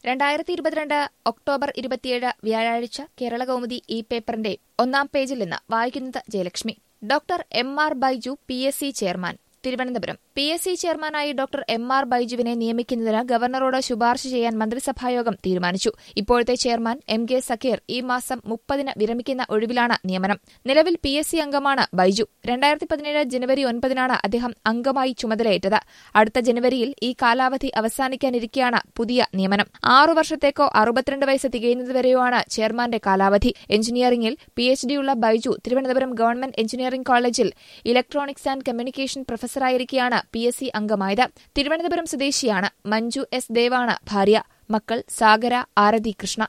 രണ്ടായിരത്തി ഇരുപത്തിരണ്ട് ഒക്ടോബർ ഇരുപത്തിയേഴ് വ്യാഴാഴ്ച കേരള കൗമുദി ഈ പേപ്പറിന്റെ ഒന്നാം പേജിൽ നിന്ന് വായിക്കുന്നത് Jayalakshmi doctor M R Baiju P S C chairman Thiruvananthapuram P S C ചെയർമാനായി ഡോക്ടർ എം ആർ ബൈജുവിനെ നിയമിക്കുന്നതിന് ഗവർണറോട് ശുപാർശ ചെയ്യാൻ മന്ത്രിസഭായോഗം തീരുമാനിച്ചു ഇപ്പോഴത്തെ ചെയർമാൻ എം കെ സക്കീർ ഈ മാസം മുപ്പതിന് വിരമിക്കുന്ന ഒഴിവിലാണ് നിയമനം നിലവിൽ പി എസ് സി അംഗമാണ് ബൈജു രണ്ടായിരത്തി പതിനേഴ് ജനുവരി ഒൻപതിനാണ് അദ്ദേഹം അംഗമായി ചുമതലയേറ്റത് അടുത്ത ജനുവരിയിൽ ഈ കാലാവധി അവസാനിക്കാനിരിക്കെയാണ് പുതിയ നിയമനം ആറു വർഷത്തേക്കോ അറുപത്തിരണ്ട് വയസ്സ് തികയുന്നതുവരെയോ ആണ് ചെയർമാന്റെ കാലാവധി എഞ്ചിനീയറിംഗിൽ പി എച്ച് ഡിയുള്ള ബൈജു തിരുവനന്തപുരം ഗവൺമെന്റ് എഞ്ചിനീയറിംഗ് കോളേജിൽ ഇലക്ട്രോണിക്സ് ആൻഡ് കമ്മ്യൂണിക്കേഷൻ പ്രൊഫസറായിരിക്കെയാണ് പി എസ് സി അംഗമായത് തിരുവനന്തപുരം സ്വദേശിയാണ് മഞ്ജു എസ് ദേവാണ് ഭാര്യ മക്കൾ സാഗര ആരതി കൃഷ്ണ